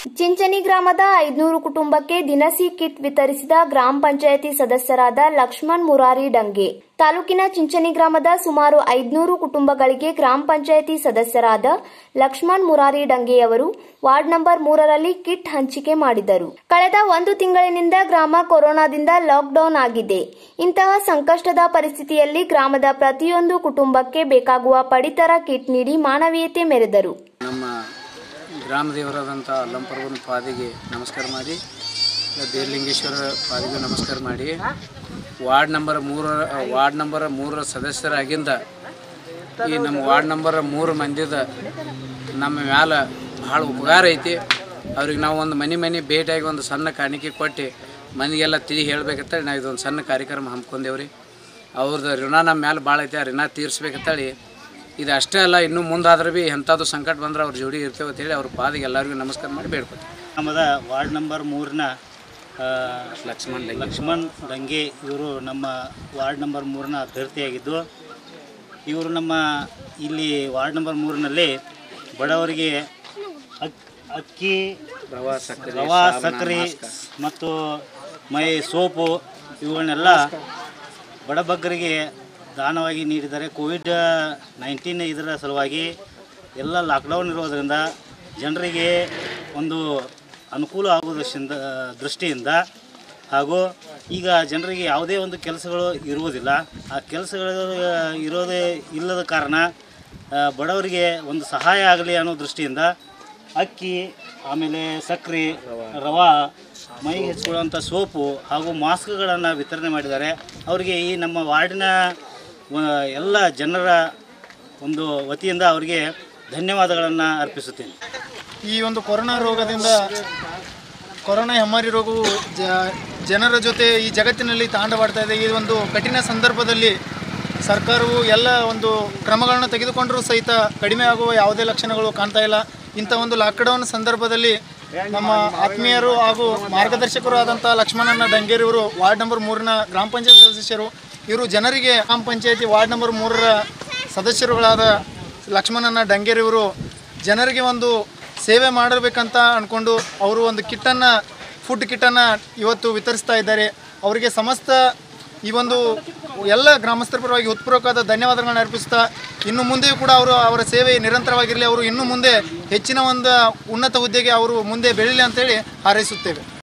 ಚಿಂಚನಿ ಗ್ರಾಮದ ಐದ್ನೂರು ಕುಟುಂಬಕ್ಕೆ ದಿನಸಿ ಕಿಟ್ ವಿತರಿಸಿದ ಗ್ರಾಮ ಪಂಚಾಯಿತಿ ಸದಸ್ಯರಾದ ಲಕ್ಷ್ಮಣ್ ಮುರಾರಿ ಡಂಗೆ ತಾಲೂಕಿನ ಚಿಂಚನಿ ಗ್ರಾಮದ ಸುಮಾರು ಐದ್ನೂರು ಕುಟುಂಬಗಳಿಗೆ ಗ್ರಾಮ ಪಂಚಾಯಿತಿ ಸದಸ್ಯರಾದ ಲಕ್ಷ್ಮಣ್ ಮುರಾರಿ ಡಂಗೆಯವರು ವಾರ್ಡ್ ನಂಬರ್ ಮೂರರಲ್ಲಿ ಕಿಟ್ ಹಂಚಿಕೆ ಮಾಡಿದರು ಕಳೆದ ಒಂದು ತಿಂಗಳಿನಿಂದ ಗ್ರಾಮ ಕೊರೋನಾದಿಂದ ಲಾಕ್ಡೌನ್ ಆಗಿದೆ ಇಂತಹ ಸಂಕಷ್ಟದ ಪರಿಸ್ಥಿತಿಯಲ್ಲಿ ಗ್ರಾಮದ ಪ್ರತಿಯೊಂದು ಕುಟುಂಬಕ್ಕೆ ಬೇಕಾಗುವ ಪಡಿತರ ಕಿಟ್ ನೀಡಿ ಮಾನವೀಯತೆ ಮೆರೆದರು ನಮ್ಮ ಗ್ರಾಮ ದೇವರಾದಂಥ ಅಲ್ಲಂಪರ್ವನ ಪಾದಿಗೆ ನಮಸ್ಕಾರ ಮಾಡಿ ಇಲ್ಲ ಬೇರ್ಲಿಂಗೇಶ್ವರ ಪಾದಿಗೆ ನಮಸ್ಕಾರ ಮಾಡಿ ವಾರ್ಡ್ ನಂಬರ್ ಮೂರ ವಾರ್ಡ್ ನಂಬರ್ ಮೂರರ ಸದಸ್ಯರಾಗಿಂದ ಈ ನಮ್ಮ ವಾರ್ಡ್ ನಂಬರ್ ಮೂರು ಮಂದಿದ ನಮ್ಮ ಮ್ಯಾಲ ಭಾಳ ಉಪಕಾರ ಐತಿ ಅವ್ರಿಗೆ ನಾವು ಒಂದು ಮನೆ ಮನೆ ಭೇಟಿಯಾಗಿ ಒಂದು ಸಣ್ಣ ಕಾಣಿಕೆ ಕೊಟ್ಟು ಮನೆಗೆಲ್ಲ ತಿಳಿ ಹೇಳ್ಬೇಕಂತೇಳಿ ನಾವು ಇದೊಂದು ಸಣ್ಣ ಕಾರ್ಯಕ್ರಮ ಹಮ್ಮಿಕೊಂಡೇವ್ರಿ ಅವ್ರದ್ದು ಋಣ ನಮ್ಮ ಮ್ಯಾಲೆ ಭಾಳ ಐತಿ ಆ ಋಣ ತೀರ್ಸ್ಬೇಕಂತೇಳಿ ಇದು ಅಷ್ಟೇ ಅಲ್ಲ ಇನ್ನೂ ಮುಂದಾದ್ರೆ ಭೀ ಎಂಥದ್ದು ಸಂಕಟ ಬಂದ್ರೆ ಅವ್ರ ಜೋಡಿ ಇರ್ತೇವೆ ಅಂತೇಳಿ ಅವ್ರ ಪಾದಿಗೆ ಎಲ್ಲರಿಗೂ ನಮಸ್ಕಾರ ಮಾಡಿ ಬೇಡ್ಕೊತೀವಿ ಗ್ರಾಮದ ವಾರ್ಡ್ ನಂಬರ್ ಮೂರನ ಲಕ್ಷ್ಮಣ್ ದಂಗೆ. ಲಕ್ಷ್ಮಣ್ ದಂಗೆ ಇವರು ನಮ್ಮ ವಾರ್ಡ್ ನಂಬರ್ ಮೂರನ ಅಭ್ಯರ್ಥಿಯಾಗಿದ್ದು ಇವರು ನಮ್ಮ ಇಲ್ಲಿ ವಾರ್ಡ್ ನಂಬರ್ ಮೂರಿನಲ್ಲಿ ಬಡವರಿಗೆ ಅಕ್ ಅಕ್ಕಿ ರವಾ ಸಕ್ಕರೆ ರವಾ ಸಕ್ಕರೆ ಮತ್ತು ಮೈ ಸೋಪು ಇವುಗಳನ್ನೆಲ್ಲ ಬಡಬಗ್ಗರಿಗೆ ದಾನವಾಗಿ ನೀಡಿದ್ದಾರೆ ಕೋವಿಡ್ ನೈನ್ಟೀನ್ ಇದರ ಸಲುವಾಗಿ ಎಲ್ಲ ಲಾಕ್ಡೌನ್ ಇರೋದರಿಂದ ಜನರಿಗೆ ಒಂದು ಅನುಕೂಲ ಆಗುವುದರಿಂದ ದೃಷ್ಟಿಯಿಂದ ಹಾಗೂ ಈಗ ಜನರಿಗೆ ಯಾವುದೇ ಒಂದು ಕೆಲಸಗಳು ಇರುವುದಿಲ್ಲ ಆ ಕೆಲಸಗಳು ಇರೋದೇ ಇಲ್ಲದ ಕಾರಣ ಆ, ಬಡವರಿಗೆ ಒಂದು ಸಹಾಯ ಆಗಲಿ ಅನ್ನೋ ದೃಷ್ಟಿಯಿಂದ ಅಕ್ಕಿ ಆಮೇಲೆ ಸಕ್ಕರೆ ರವಾ ಮೈಗೆ ಹಚ್ಕೊಳ್ಳುವಂಥ ಸೋಪು ಹಾಗೂ ಮಾಸ್ಕ್ಗಳನ್ನು ವಿತರಣೆ ಮಾಡಿದ್ದಾರೆ ಅವರಿಗೆ ಈ ನಮ್ಮ ವಾರ್ಡಿನ ಆ, ಎಲ್ಲ ಜನರ ಒಂದು ವತಿಯಿಂದ ಅವರಿಗೆ ಧನ್ಯವಾದಗಳನ್ನು ಅರ್ಪಿಸುತ್ತೇನೆ ಈ ಒಂದು ಕೊರೋನಾ ರೋಗದಿಂದ ಕೊರೋನಾ ಹೆಮ್ಮಾರಿ ರೋಗವು ಜ ಜನರ ಜೊತೆ ಈ ಜಗತ್ತಿನಲ್ಲಿ ತಾಂಡವಾಡ್ತಾ ಇದೆ ಈ ಒಂದು ಕಠಿಣ ಸಂದರ್ಭದಲ್ಲಿ ಸರ್ಕಾರವು ಎಲ್ಲ ಒಂದು ಕ್ರಮಗಳನ್ನು ತೆಗೆದುಕೊಂಡರೂ ಸಹಿತ ಕಡಿಮೆ ಆಗುವ ಯಾವುದೇ ಲಕ್ಷಣಗಳು ಕಾಣ್ತಾ ಇಲ್ಲ ಇಂಥ ಒಂದು ಲಾಕ್ಡೌನ್ ಸಂದರ್ಭದಲ್ಲಿ ನಮ್ಮ ಆತ್ಮೀಯರು ಹಾಗೂ ಮಾರ್ಗದರ್ಶಕರು ಆದಂಥ ಲಕ್ಷ್ಮಣನ ಡಂಗೇರಿಯವರು ವಾರ್ಡ್ ನಂಬರ್ ಮೂರನ ಗ್ರಾಮ ಪಂಚಾಯತ್ ಸದಸ್ಯರು ಇವರು ಜನರಿಗೆ ಗ್ರಾಮ ಪಂಚಾಯತಿ ವಾರ್ಡ್ ನಂಬರ್ ಮೂರರ ಸದಸ್ಯರುಗಳಾದ ಲಕ್ಷ್ಮಣನ ಡಂಗೇರಿಯವರು ಜನರಿಗೆ ಒಂದು ಸೇವೆ ಮಾಡಬೇಕಂತ ಅಂದ್ಕೊಂಡು ಅವರು ಒಂದು ಕಿಟ್ಟನ್ನು ಫುಡ್ ಕಿಟ್ಟನ್ನು ಇವತ್ತು ವಿತರಿಸ್ತಾ ಇದ್ದಾರೆ ಅವರಿಗೆ ಸಮಸ್ತ ಈ ಒಂದು ಎಲ್ಲ ಗ್ರಾಮಸ್ಥರ ಪರವಾಗಿ ಹೃತ್ಪೂರ್ವಕವಾದ ಧನ್ಯವಾದಗಳನ್ನು ಅರ್ಪಿಸ್ತಾ ಇನ್ನು ಮುಂದೆಯೂ ಕೂಡ ಅವರು ಅವರ ಸೇವೆ ನಿರಂತರವಾಗಿರಲಿ ಅವರು ಇನ್ನು ಮುಂದೆ ಹೆಚ್ಚಿನ ಒಂದು ಉನ್ನತ ಹುದ್ದೆಗೆ ಅವರು ಮುಂದೆ ಬೆಳೀಲಿ ಅಂತೇಳಿ ಹಾರೈಸುತ್ತೇವೆ